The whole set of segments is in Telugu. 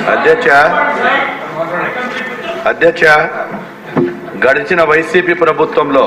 అధ్యక్ష అధ్యక్ష గడిచిన వైసీపీ ప్రభుత్వంలో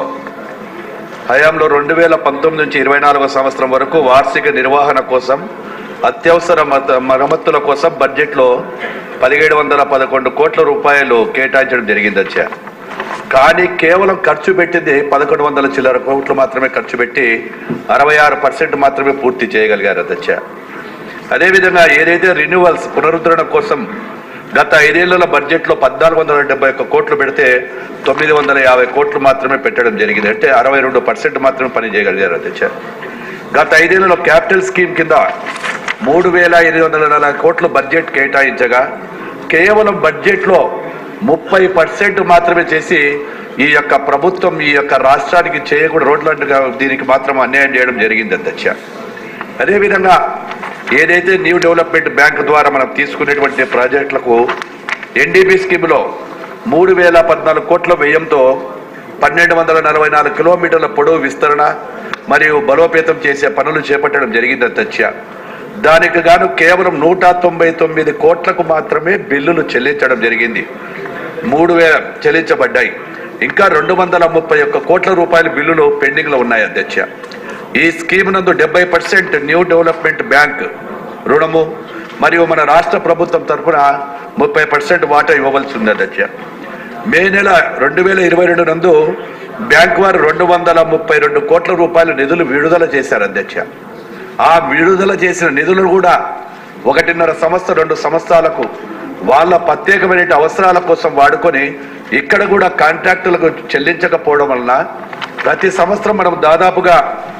హయాంలో రెండు వేల పంతొమ్మిది నుంచి ఇరవై నాలుగో సంవత్సరం వరకు వార్షిక నిర్వహణ కోసం అత్యవసర మత- మరమ్మతుల కోసం బడ్జెట్లో పదిహేడు వందల పదకొండు కోట్ల రూపాయలు కేటాయించడం జరిగింది అధ్యక్ష కానీ కేవలం ఖర్చు పెట్టింది పదకొండు వందల చిల్లర కోట్లు మాత్రమే ఖర్చు పెట్టి అరవై ఆరు పర్సెంట్ మాత్రమే పూర్తి చేయగలిగారు అధ్యక్ష అదేవిధంగా ఏదైతే రిన్యూవల్స్ పునరుద్ధరణ కోసం గత ఐదేళ్ల బడ్జెట్లో పద్నాలుగు వందల డెబ్బై ఒక్క కోట్లు పెడితే తొమ్మిది వందల యాభై కోట్లు మాత్రమే పెట్టడం జరిగింది అంటే అరవై రెండు పర్సెంట్ మాత్రమే పని చేయగలిగారు అధ్యక్ష గత ఐదేళ్లలో క్యాపిటల్ స్కీమ్ కింద మూడు వేల ఎనిమిది వందల నలభై కోట్లు బడ్జెట్ కేటాయించగా కేవలం బడ్జెట్లో ముప్పై పర్సెంట్ మాత్రమే చేసి ఈ యొక్క ప్రభుత్వం ఈ యొక్క రాష్ట్రానికి చేయకూడదు రోడ్ల దీనికి మాత్రం అన్యాయం చేయడం జరిగింది అధ్యక్ష అదేవిధంగా ఏదైతే న్యూ డెవలప్మెంట్ బ్యాంక్ ద్వారా మనం తీసుకునేటువంటి ప్రాజెక్టులకు ఎన్డీబీ స్కీమ్లో మూడు వేల పద్నాలుగు కోట్ల వ్యయంతో పన్నెండు వందల నలభై నాలుగు కిలోమీటర్ల పొడవు విస్తరణ మరియు బలోపేతం చేసే పనులు చేపట్టడం జరిగింది అధ్యక్ష దానికి గాను కేవలం నూట తొంభై తొమ్మిది కోట్లకు మాత్రమే బిల్లులు చెల్లించడం జరిగింది మూడు వేల చెల్లించబడ్డాయి ఇంకా రెండు వందల ముప్పై ఒక్క కోట్ల రూపాయల బిల్లులు పెండింగ్లో ఉన్నాయి అధ్యక్ష ఈ స్కీమ్ నందు డెబ్బై పర్సెంట్ న్యూ డెవలప్మెంట్ బ్యాంక్ రుణము మరియు మన రాష్ట్ర ప్రభుత్వం తరఫున ముప్పై పర్సెంట్ వాటా ఇవ్వవలసి ఉంది అధ్యక్ష మే నెల రెండు వేల ఇరవై రెండు నందు బ్యాంక్ వారు రెండు వందల ముప్పై రెండు కోట్ల రూపాయల నిధులు విడుదల చేశారు అధ్యక్ష ఆ విడుదల చేసిన నిధులను కూడా ఒకటిన్నర సంవత్సరం రెండు సంవత్సరాలకు వాళ్ళ ప్రత్యేకమైన అవసరాల కోసం వాడుకొని ఇక్కడ కూడా కాంట్రాక్టులకు చెల్లించకపోవడం వలన ప్రతి సంవత్సరం మనం దాదాపుగా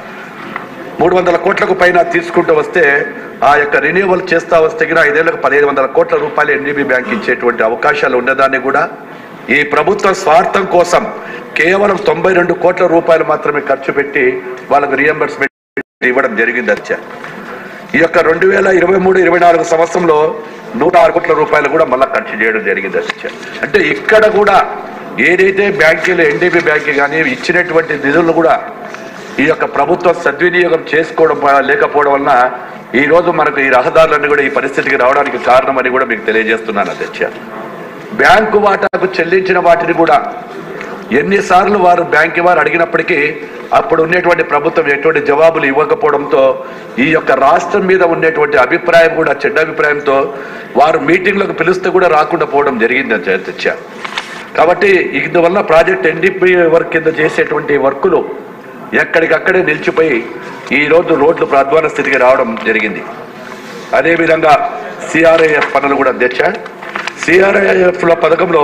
మూడు వందల కోట్లకు పైన తీసుకుంటూ వస్తే ఆ యొక్క రెన్యూవల్ చేస్తా వస్తే కూడా ఐదేళ్లకు పదిహేను వందల కోట్ల రూపాయలు ఎన్డీబీ బ్యాంక్ ఇచ్చేటువంటి అవకాశాలు ఉన్నదాన్ని కూడా ఈ ప్రభుత్వ స్వార్థం కోసం కేవలం తొంభై రెండు కోట్ల రూపాయలు మాత్రమే ఖర్చు పెట్టి వాళ్ళకు రియంబర్స్మెంట్ ఇవ్వడం జరిగింది అధ్యక్ష ఈ యొక్క రెండు వేల ఇరవై మూడు ఇరవై నాలుగు సంవత్సరంలో నూట ఆరు కోట్ల రూపాయలు కూడా మళ్ళీ ఖర్చు చేయడం జరిగింది అధ్యక్ష అంటే ఇక్కడ కూడా ఏదైతే బ్యాంకీలు ఎన్డీబీ బ్యాంక్ కానీ ఇచ్చినటువంటి నిధులు కూడా ఈ యొక్క ప్రభుత్వం సద్వినియోగం చేసుకోవడం ప- లేకపోవడం వలన ఈ రోజు మనకు ఈ రహదారులన్నీ కూడా ఈ పరిస్థితికి రావడానికి కారణమని కూడా మీకు తెలియజేస్తున్నాను అధ్యక్ష బ్యాంకు వాటాకు చెల్లించిన వాటిని కూడా ఎన్నిసార్లు వారు బ్యాంక్ వారు అడిగినప్పటికీ అప్పుడు ఉన్నటువంటి ప్రభుత్వం ఎటువంటి జవాబులు ఇవ్వకపోవడంతో ఈ యొక్క రాష్ట్రం మీద ఉన్నటువంటి అభిప్రాయం కూడా చెడ్డ అభిప్రాయంతో వారు మీటింగ్లకు పిలిస్తే కూడా రాకుండా పోవడం జరిగింది అధ్యక్ష కాబట్టి ఇందువల్ల ప్రాజెక్ట్ ఎన్డీపీ వర్క్ కింద చేసేటువంటి వర్కులు ఎక్కడికక్కడే నిలిచిపోయి ఈ రోజు రోడ్లు ప్రాధ్వాన స్థితికి రావడం జరిగింది అదేవిధంగా సిఆర్ఐఎఫ్ పనులు కూడా అధ్యక్ష సిఆర్ఐఎఫ్ లో పథకంలో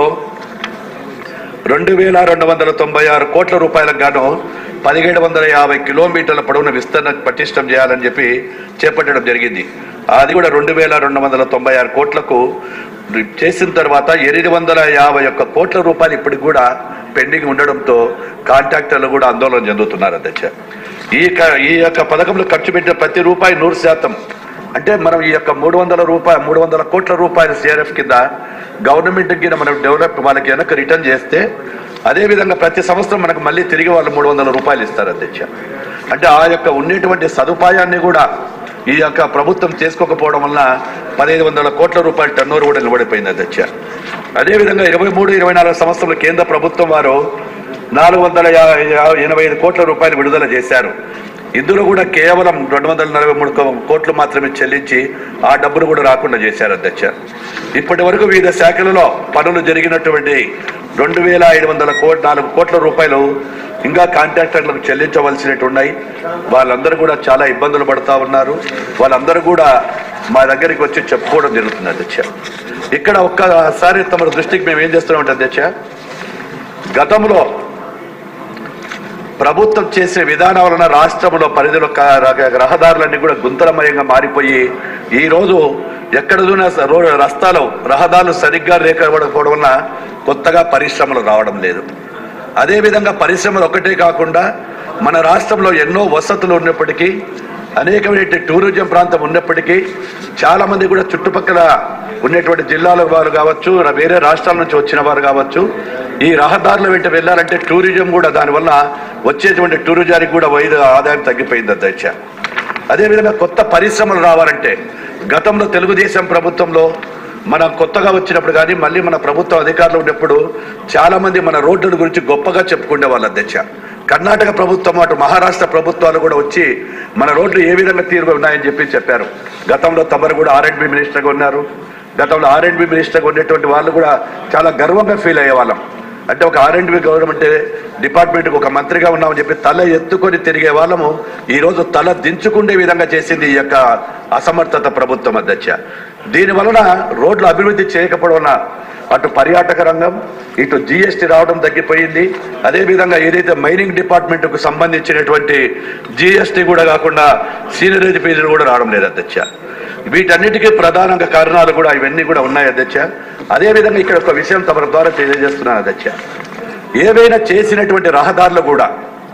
రెండు వేల రెండు వందల తొంభై ఆరు కోట్ల రూపాయలకు గాను పదిహేడు వందల యాభై కిలోమీటర్ల పొడవున విస్తరణ పటిష్టం చేయాలని చెప్పి చేపట్టడం జరిగింది అది కూడా రెండు వేల రెండు వందల తొంభై ఆరు కోట్లకు చేసిన తర్వాత ఎనిమిది వందల యాభై ఒక్క కోట్ల రూపాయలు ఇప్పటికి కూడా పెండింగ్ ఉండడంతో కాంట్రాక్టర్లు కూడా ఆందోళన చెందుతున్నారు అధ్యక్ష ఈ క- ఈ యొక్క పథకంలో ఖర్చు పెట్టిన ప్రతి రూపాయి నూరు శాతం అంటే మనం ఈ యొక్క మూడు వందల రూపాయ మూడు వందల కోట్ల రూపాయల సిఆర్ఎఫ్ కింద గవర్నమెంట్ కింద మనం డెవలప్ వాళ్ళకి వెనక రిటర్న్ చేస్తే అదే విధంగా ప్రతి సంవత్సరం మనకు మళ్ళీ తిరిగి వాళ్ళు మూడు వందల రూపాయలు ఇస్తారు అధ్యక్ష అంటే ఆ యొక్క ఉండేటువంటి సదుపాయాన్ని కూడా ఈ యొక్క ప్రభుత్వం చేసుకోకపోవడం వల్ల పదిహేను వందల కోట్ల రూపాయల టర్నోవర్ కూడా నిలబడిపోయింది అధ్యక్ష అదేవిధంగా ఇరవై మూడు ఇరవై నాలుగు సంవత్సరంలో కేంద్ర ప్రభుత్వం వారు నాలుగు వందల యా- యా- ఎనభై ఐదు కోట్ల రూపాయలు విడుదల చేశారు ఇందులో కూడా కేవలం రెండు వందల నలభై మూడు కో- కోట్లు మాత్రమే చెల్లించి ఆ డబ్బును కూడా రాకుండా చేశారు అధ్యక్ష ఇప్పటి వరకు వివిధ శాఖలలో పనులు జరిగినటువంటి రెండు వేల ఐదు వందల కోట్ నాలుగు కోట్ల రూపాయలు ఇంకా కాంట్రాక్టర్లకు చెల్లించవలసినట్టు ఉన్నాయి వాళ్ళందరూ కూడా చాలా ఇబ్బందులు పడుతూ ఉన్నారు వాళ్ళందరూ కూడా మా దగ్గరికి వచ్చి చెప్పుకోవడం జరుగుతుంది అధ్యక్ష ఇక్కడ ఒక్కసారి తమ దృష్టికి మేము ఏం చేస్తున్నామంటే అధ్యక్ష గతంలో ప్రభుత్వం చేసే విధానం వలన రాష్ట్రంలో పరిధిలో క- ర- రహదారులన్నీ కూడా గుంతలమయంగా మారిపోయి ఈ రోజు ఎక్కడ చూసినా స- రో రస్తాలు రహదారులు సరిగ్గా లేకపోవడం వలన కొత్తగా పరిశ్రమలు రావడం లేదు అదేవిధంగా పరిశ్రమలు ఒకటే కాకుండా మన రాష్ట్రంలో ఎన్నో వసతులు ఉన్నప్పటికీ అనేకమైన టూరిజం ప్రాంతం ఉన్నప్పటికీ చాలా మంది కూడా చుట్టుపక్కల ఉన్నటువంటి జిల్లాల వారు కావచ్చు ర- వేరే రాష్ట్రాల నుంచి వచ్చిన వారు కావచ్చు ఈ రహదారుల వెంట వెళ్ళాలంటే టూరిజం కూడా దానివల్ల వచ్చేటువంటి టూరిజానికి కూడా వైద్య ఆదాయం తగ్గిపోయింది అధ్యక్ష అదేవిధంగా కొత్త పరిశ్రమలు రావాలంటే గతంలో తెలుగుదేశం ప్రభుత్వంలో మన కొత్తగా వచ్చినప్పుడు కానీ మళ్ళీ మన ప్రభుత్వం అధికారులు ఉన్నప్పుడు చాలా మంది మన రోడ్ల గురించి గొప్పగా చెప్పుకునే వాళ్ళ అధ్యక్ష కర్ణాటక ప్రభుత్వం అటు మహారాష్ట్ర ప్రభుత్వాలు కూడా వచ్చి మన రోడ్లు ఏ విధంగా తీరుగా ఉన్నాయని చెప్పి చెప్పారు గతంలో తమరు కూడా ఆర్ఎండ్బి మినిస్టర్గా ఉన్నారు గతంలో ఆర్ఎండ్బి మినిస్టర్గా ఉండేటువంటి వాళ్ళు కూడా చాలా గర్వంగా ఫీల్ అయ్యే వాళ్ళం అంటే ఒక ఆర్ఎండ్బి గవర్నమెంట్ డిపార్ట్మెంట్కి ఒక మంత్రిగా ఉన్నామని చెప్పి తల ఎత్తుకొని తిరిగే వాళ్ళము ఈ రోజు తల దించుకునే విధంగా చేసింది ఈ యొక్క అసమర్థత ప్రభుత్వం అధ్యక్ష దీని వలన రోడ్లు అభివృద్ధి చేయకపోవడం వలన అటు పర్యాటక రంగం ఇటు జిఎస్టీ రావడం తగ్గిపోయింది అదేవిధంగా ఏదైతే మైనింగ్ డిపార్ట్మెంట్కు సంబంధించినటువంటి జిఎస్టీ కూడా కాకుండా సీనియరేజ్ ఫీజులు కూడా రావడం లేదు అధ్యక్ష వీటన్నిటికీ ప్రధానంగా కారణాలు కూడా ఇవన్నీ కూడా ఉన్నాయి అధ్యక్ష అదేవిధంగా ఇక్కడ ఒక విషయం తమ ద్వారా తెలియజేస్తున్నాను అధ్యక్ష ఏవైనా చేసినటువంటి రహదారులు కూడా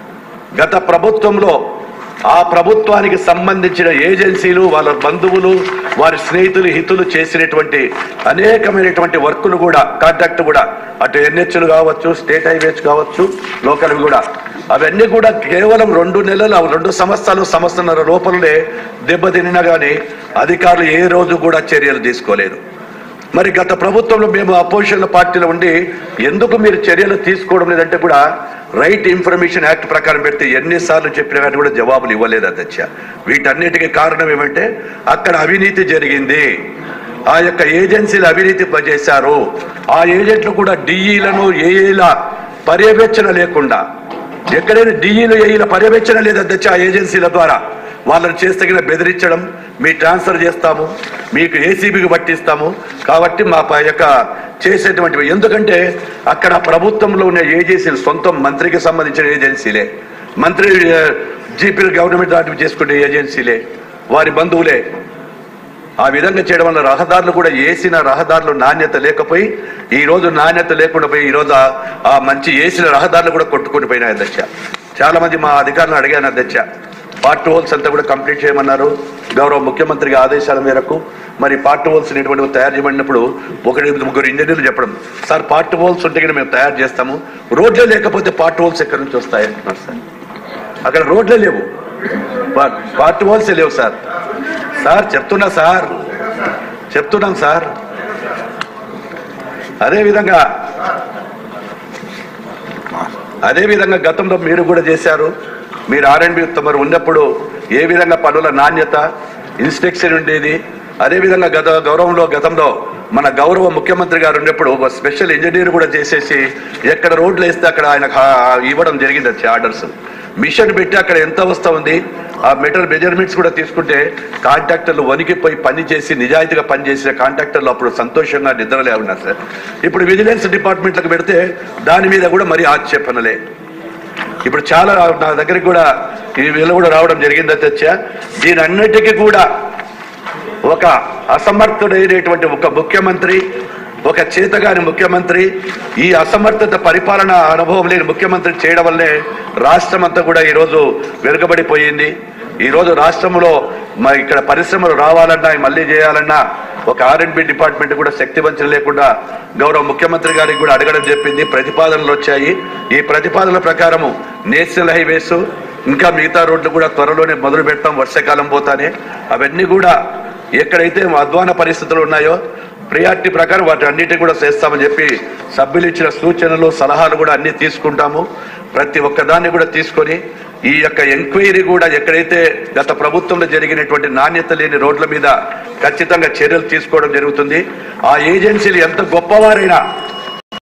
గత ప్రభుత్వంలో ఆ ప్రభుత్వానికి సంబంధించిన ఏజెన్సీలు వాళ్ళ బంధువులు వారి స్నేహితులు హితులు చేసినటువంటి అనేకమైనటువంటి వర్కులు కూడా కాంట్రాక్ట్ కూడా అటు ఎన్హెచ్లు కావచ్చు స్టేట్ హైవేస్ కావచ్చు లోకల్ కూడా అవన్నీ కూడా కేవలం రెండు నెలలు రెండు సంవత్సరాలు సంవత్సరాల లోపలనే దెబ్బతిన్నా కానీ అధికారులు ఏ రోజు కూడా చర్యలు తీసుకోలేదు మరి గత ప్రభుత్వంలో మేము అపోజిషన్ పార్టీలో ఉండి ఎందుకు మీరు చర్యలు తీసుకోవడం లేదంటే కూడా రైట్ ఇన్ఫర్మేషన్ యాక్ట్ ప్రకారం పెడితే ఎన్నిసార్లు చెప్పినా కానీ కూడా జవాబులు ఇవ్వలేదు అధ్యక్ష వీటన్నిటికీ కారణం ఏమంటే అక్కడ అవినీతి జరిగింది ఆ యొక్క ఏజెన్సీలు అవినీతి చేశారు ఆ ఏజెంట్లు కూడా డిఈలను ఏఈల పర్యవేక్షణ లేకుండా ఎక్కడైనా డిఈలు ఏఈల పర్యవేక్షణ లేదు అధ్యక్ష ఆ ఏజెన్సీల ద్వారా వాళ్ళని చేస్తగిన బెదిరించడం మీ ట్రాన్స్ఫర్ చేస్తాము మీకు ఏసీబీకి పట్టిస్తాము కాబట్టి మా ప- యొక్క చేసేటువంటి ఎందుకంటే అక్కడ ప్రభుత్వంలో ఉన్న ఏజెన్సీలు సొంతం మంత్రికి సంబంధించిన ఏజెన్సీలే మంత్రి జీపీ గవర్నమెంట్ దాటి చేసుకునే ఏజెన్సీలే వారి బంధువులే ఆ విధంగా చేయడం వల్ల రహదారులు కూడా వేసిన రహదారులు నాణ్యత లేకపోయి ఈ రోజు నాణ్యత లేకుండా పోయి ఈ రోజు ఆ- ఆ మంచి వేసిన రహదారులు కూడా కొట్టుకుని పోయినాయి అధ్యక్ష చాలా మంది మా అధికారులను అడిగాను అధ్యక్ష పార్ట్ హోల్స్ అంతా కూడా కంప్లీట్ చేయమన్నారు గౌరవ ముఖ్యమంత్రి గారి ఆదేశాల మేరకు మరి పార్ట్ హోల్స్ అనేటువంటివి తయారు చేయబడినప్పుడు ఒకటి ముగ్గురు ఇంజనీర్లు చెప్పడం సార్ పార్ట్ హోల్స్ ఉంటే కనుక మేము తయారు చేస్తాము రోడ్లే లేకపోతే పార్ట్ హోల్స్ ఎక్కడి నుంచి వస్తాయి అంటున్నారు సార్ అక్కడ రోడ్లే లేవు పా- పార్ట్ హోల్సే లేవు సార్ సార్ చెప్తున్నా సార్ చెప్తున్నాం సార్ అదే విధంగా అదే విధంగా గతంలో మీరు కూడా చేశారు మీరు ఆర్ఎండ్బి తమరు ఉన్నప్పుడు ఏ విధంగా పనుల నాణ్యత ఇన్స్పెక్షన్ ఉండేది అదే విధంగా గత గౌరవంలో గతంలో మన గౌరవ ముఖ్యమంత్రి గారు ఉన్నప్పుడు ఒక స్పెషల్ ఇంజనీర్ కూడా చేసేసి ఎక్కడ రోడ్లు వేస్తే అక్కడ ఆయన ఇవ్వడం జరిగింది వచ్చి ఆర్డర్స్ మిషన్ పెట్టి అక్కడ ఎంత వస్తా ఉంది ఆ మెటల్ మెజర్మెంట్స్ కూడా తీసుకుంటే కాంట్రాక్టర్లు వణికిపోయి పని చేసి నిజాయితీగా పనిచేసిన కాంట్రాక్టర్లు అప్పుడు సంతోషంగా నిద్రలే ఉన్నారు సార్ ఇప్పుడు విజిలెన్స్ డిపార్ట్మెంట్లకు పెడితే దాని మీద కూడా మరి ఆక్షేపణలే ఇప్పుడు చాలా నా దగ్గరికి కూడా ఈ వీళ్ళు కూడా రావడం జరిగింది అధ్యక్ష దీని అన్నిటికీ కూడా ఒక అసమర్థుడైనటువంటి ఒక ముఖ్యమంత్రి ఒక చేతగాని ముఖ్యమంత్రి ఈ అసమర్థత పరిపాలన అనుభవం లేని ముఖ్యమంత్రి చేయడం వల్లే రాష్ట్రం అంతా కూడా ఈరోజు వెనుకబడిపోయింది ఈ రోజు రాష్ట్రంలో మా ఇక్కడ పరిశ్రమలు రావాలన్నా మళ్ళీ చేయాలన్నా ఒక ఆర్ఎండ్బి డిపార్ట్మెంట్ కూడా శక్తి వంచన లేకుండా గౌరవ ముఖ్యమంత్రి గారికి కూడా అడగడం చెప్పింది ప్రతిపాదనలు వచ్చాయి ఈ ప్రతిపాదనల ప్రకారము నేషనల్ హైవేస్ ఇంకా మిగతా రోడ్లు కూడా త్వరలోనే మొదలు పెడతాం వర్షాకాలం పోతానే అవన్నీ కూడా ఎక్కడైతే అధ్వాన పరిస్థితులు ఉన్నాయో ప్రియారిటీ ప్రకారం వాటి అన్నిటి కూడా చేస్తామని చెప్పి సభ్యులు ఇచ్చిన సూచనలు సలహాలు కూడా అన్ని తీసుకుంటాము ప్రతి ఒక్కదాన్ని కూడా తీసుకొని ఈ యొక్క ఎంక్వైరీ కూడా ఎక్కడైతే గత ప్రభుత్వంలో జరిగినటువంటి నాణ్యత లేని రోడ్ల మీద ఖచ్చితంగా చర్యలు తీసుకోవడం జరుగుతుంది ఆ ఏజెన్సీలు ఎంత గొప్పవారైనా